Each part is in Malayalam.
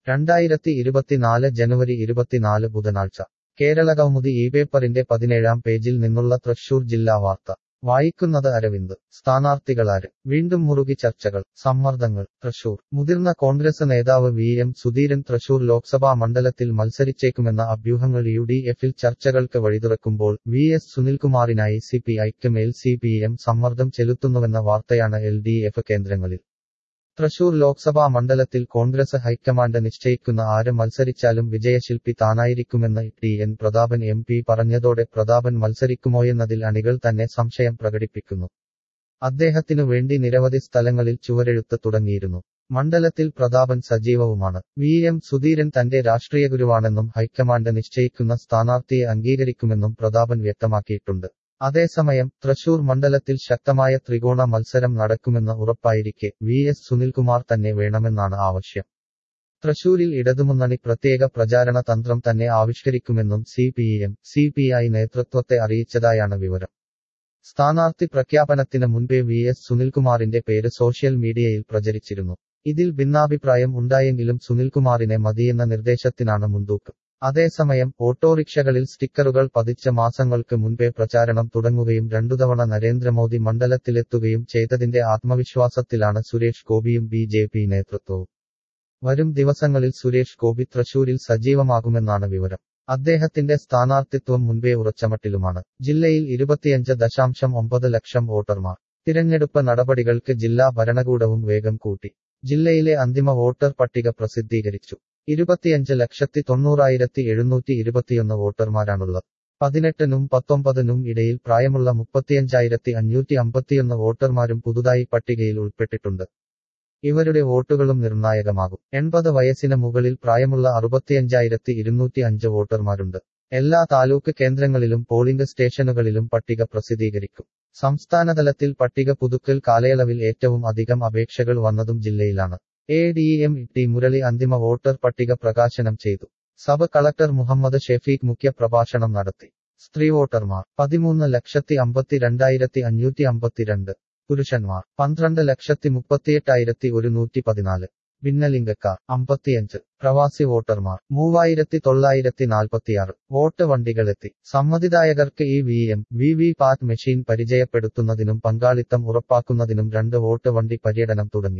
രണ്ടായിരത്തി ഇരുപത്തിനാല് ജനുവരി ഇരുപത്തിനാല് ബുധനാഴ്ച കേരള കൗമുദി ഈ പേപ്പറിന്റെ പതിനേഴാം പേജിൽ നിന്നുള്ള തൃശൂർ ജില്ലാ വാർത്ത വായിക്കുന്നത് അരവിന്ദ് സ്ഥാനാർത്ഥികളാര് വീണ്ടും മുറുകി ചർച്ചകൾ സമ്മർദ്ദങ്ങൾ തൃശൂർ മുതിർന്ന കോൺഗ്രസ് നേതാവ് വി എം സുധീരൻ തൃശൂർ ലോക്സഭാ മണ്ഡലത്തിൽ മത്സരിച്ചേക്കുമെന്ന അഭ്യൂഹങ്ങൾ യു ഡി എഫിൽ ചർച്ചകൾക്ക് വഴിതുറക്കുമ്പോൾ വി എസ് സുനിൽകുമാറിനായി സി പി ഐക്ക് മേൽ സി പി എം സമ്മർദ്ദം ചെലുത്തുന്നുവെന്ന വാർത്തയാണ് എൽ ഡി എഫ് കേന്ദ്രങ്ങളിൽ തൃശൂർ ലോക്സഭാ മണ്ഡലത്തിൽ കോൺഗ്രസ് ഹൈക്കമാൻഡ് നിശ്ചയിക്കുന്ന ആര് മത്സരിച്ചാലും വിജയശില്പി താനായിരിക്കുമെന്ന് T N Prathapan M P പറഞ്ഞതോടെ പ്രതാപൻ മത്സരിക്കുമോയെന്നതിൽ അണികൾ തന്നെ സംശയം പ്രകടിപ്പിക്കുന്നു അദ്ദേഹത്തിനു വേണ്ടി നിരവധി സ്ഥലങ്ങളിൽ ചുവരെഴുത്ത് തുടങ്ങിയിരുന്നു മണ്ഡലത്തിൽ പ്രതാപൻ സജീവവുമാണ് വി എം സുധീരൻ തന്റെ രാഷ്ട്രീയ ഗുരുവാണെന്നും ഹൈക്കമാൻഡ് നിശ്ചയിക്കുന്ന സ്ഥാനാർത്ഥിയെ അംഗീകരിക്കുമെന്നും പ്രതാപൻ വ്യക്തമാക്കിയിട്ടുണ്ട് അതേസമയം തൃശൂർ മണ്ഡലത്തിൽ ശക്തമായ ത്രികോണ മത്സരം നടക്കുമെന്ന് ഉറപ്പായിരിക്കെ വി എസ് സുനിൽകുമാർ തന്നെ വേണമെന്നാണ് ആവശ്യം തൃശൂരിൽ ഇടതുമുന്നണി പ്രത്യേക പ്രചാരണ തന്ത്രം തന്നെ ആവിഷ്കരിക്കുമെന്നും C P M C P I നേതൃത്വത്തെ അറിയിച്ചതായാണ് വിവരം സ്ഥാനാർത്ഥി പ്രഖ്യാപനത്തിന് മുൻപേ വി എസ് സുനിൽകുമാറിന്റെ പേര് സോഷ്യൽ മീഡിയയിൽ പ്രചരിച്ചിരുന്നു ഇതിൽ ഭിന്നാഭിപ്രായം ഉണ്ടായെങ്കിലും സുനിൽകുമാറിനെ മതിയെന്ന നിർദ്ദേശത്തിനാണ് മുൻതൂക്കം അതേസമയം ഓട്ടോറിക്ഷകളിൽ സ്റ്റിക്കറുകൾ പതിച്ച മാസങ്ങൾക്ക് മുൻപേ പ്രചാരണം തുടങ്ങുകയും രണ്ടുതവണ നരേന്ദ്രമോദി മണ്ഡലത്തിലെത്തുകയും ചെയ്തതിന്റെ ആത്മവിശ്വാസത്തിലാണ് സുരേഷ് ഗോപിയും ബി ജെ പി നേതൃത്വവും വരും ദിവസങ്ങളിൽ സുരേഷ് ഗോപി തൃശൂരിൽ സജീവമാകുമെന്നാണ് വിവരം അദ്ദേഹത്തിന്റെ സ്ഥാനാർത്ഥിത്വം മുൻപേ ഉറച്ചമട്ടിലുമാണ് ജില്ലയിൽ ഇരുപത്തിയഞ്ച് ദശാംശം ഒമ്പത് ലക്ഷം വോട്ടർമാർ തിരഞ്ഞെടുപ്പ് നടപടികൾക്ക് ജില്ലാ ഭരണകൂടവും വേഗം കൂട്ടി ജില്ലയിലെ അന്തിമ വോട്ടർ പട്ടിക പ്രസിദ്ധീകരിച്ചു ഇരുപത്തിയഞ്ച് ലക്ഷത്തി തൊണ്ണൂറായിരത്തി എഴുന്നൂറ്റി ഇരുപത്തിയൊന്ന് വോട്ടർമാരാണുള്ളത് പതിനെട്ടിനും പത്തൊമ്പതിനും ഇടയിൽ പ്രായമുള്ള മുപ്പത്തിയഞ്ചായിരത്തി അഞ്ഞൂറ്റി അമ്പത്തിയൊന്ന് വോട്ടർമാരും പുതുതായി പട്ടികയിൽ ഉൾപ്പെട്ടിട്ടുണ്ട് ഇവരുടെ വോട്ടുകളും നിർണായകമാകും എൺപത് വയസ്സിന് മുകളിൽ പ്രായമുള്ള അറുപത്തിയഞ്ചായിരത്തി ഇരുന്നൂറ്റി അഞ്ച് വോട്ടർമാരുണ്ട് എല്ലാ താലൂക്ക് കേന്ദ്രങ്ങളിലും പോളിംഗ് സ്റ്റേഷനുകളിലും പട്ടിക പ്രസിദ്ധീകരിക്കും സംസ്ഥാനതലത്തിൽ പട്ടിക പുതുക്കൽ കാലയളവിൽ ഏറ്റവും അധികം അപേക്ഷകൾ വന്നതും ജില്ലയിലാണ് A D M T Murali അന്തിമ വോട്ടർ പട്ടിക പ്രകാശനം ചെയ്തു സബ് കളക്ടർ മുഹമ്മദ് ഷെഫീഖ് മുഖ്യ പ്രഭാഷണം നടത്തി സ്ത്രീ വോട്ടർമാർ പതിമൂന്ന് ലക്ഷത്തി അമ്പത്തി രണ്ടായിരത്തി അഞ്ഞൂറ്റി അമ്പത്തിരണ്ട് പുരുഷന്മാർ പന്ത്രണ്ട് ലക്ഷത്തി മുപ്പത്തിയെട്ടായിരത്തി ഒരുന്നൂറ്റി പതിനാല് ഭിന്നലിംഗക്കാർ അമ്പത്തിയഞ്ച് പ്രവാസി വോട്ടർമാർ മൂവായിരത്തി തൊള്ളായിരത്തി നാൽപ്പത്തിയാറ് വോട്ട് വണ്ടികളെത്തി സമ്മതിദായകർക്ക് E V M V V PAT machine പരിചയപ്പെടുത്തുന്നതിനും പങ്കാളിത്തം ഉറപ്പാക്കുന്നതിനും രണ്ട് വോട്ട് വണ്ടി പര്യടനം തുടങ്ങി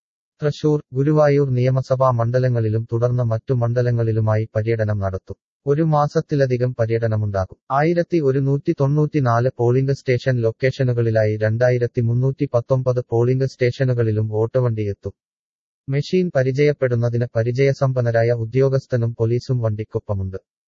തൃശൂർ ഗുരുവായൂർ നിയമസഭാ മണ്ഡലങ്ങളിലും തുടർന്ന് മറ്റു മണ്ഡലങ്ങളിലുമായി പര്യടനം നടത്തും ഒരു മാസത്തിലധികം പര്യടനമുണ്ടാകും ആയിരത്തി ഒരുന്നൂറ്റി തൊണ്ണൂറ്റിനാല് പോളിംഗ് സ്റ്റേഷൻ ലൊക്കേഷനുകളിലായി രണ്ടായിരത്തി മുന്നൂറ്റി പത്തൊമ്പത് പോളിംഗ് സ്റ്റേഷനുകളിലും വോട്ടുവണ്ടി എത്തും മെഷീൻ പരിചയപ്പെടുന്നതിന് പരിചയസമ്പന്നരായ ഉദ്യോഗസ്ഥനും പോലീസും വണ്ടിക്കൊപ്പമുണ്ട്